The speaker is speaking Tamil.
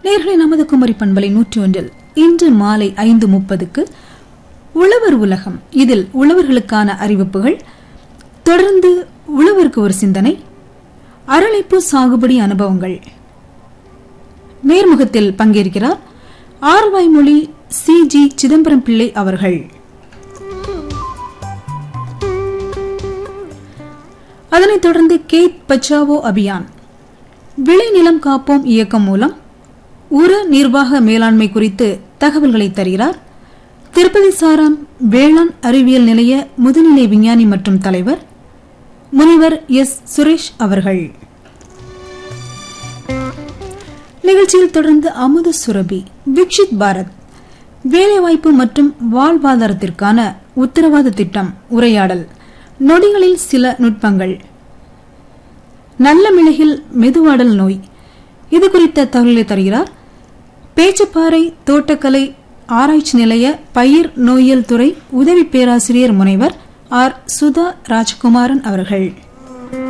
நேர்களை நமது குமரி பண்பலை நூற்றி ஒன்றில் இன்று மாலை ஐந்து முப்பதுக்கு உழவர் உலகம் இதில் உழவர்களுக்கான அறிவிப்புகள் தொடர்ந்து உழவருக்கு ஒரு சிந்தனை அரளிப்பு சாகுபடி அனுபவங்கள் நேர்முகத்தில் பங்கேற்கிறார் ஆர்வாய்மொழி சி ஜி சிதம்பரம் பிள்ளை அவர்கள் அதனைத் தொடர்ந்து கேட் பச்சாவோ அபியான் விளைநிலம் காப்போம் இயக்கம் மூலம் உர நிர்வாக மேலாண்மை குறித்து தகவல்களை தருகிறார் திருப்பதி சாராம் வேளாண் அறிவியல் நிலைய முதுநிலை விஞ்ஞானி மற்றும் தலைவர் முனிவர் எஸ் சுரேஷ் அவர்கள் நிகழ்ச்சியில் தொடர்ந்து அமுத சுரபி விக்ஷித் பாரத் வேலைவாய்ப்பு மற்றும் வாழ்வாதாரத்திற்கான உத்தரவாத திட்டம் உரையாடல் நொடிகளில் சில நுட்பங்கள் நல்ல மிளகில் மெதுவாடல் நோய் இது குறித்த தகவலை தருகிறார் பேச்சப்பாறை தோட்டக்கலை ஆராய்ச்சி நிலைய பயிர் நோயியல் துறை உதவி பேராசிரியர் முனைவர் ஆர் சுதா ராஜகுமாரன் அவர்கள்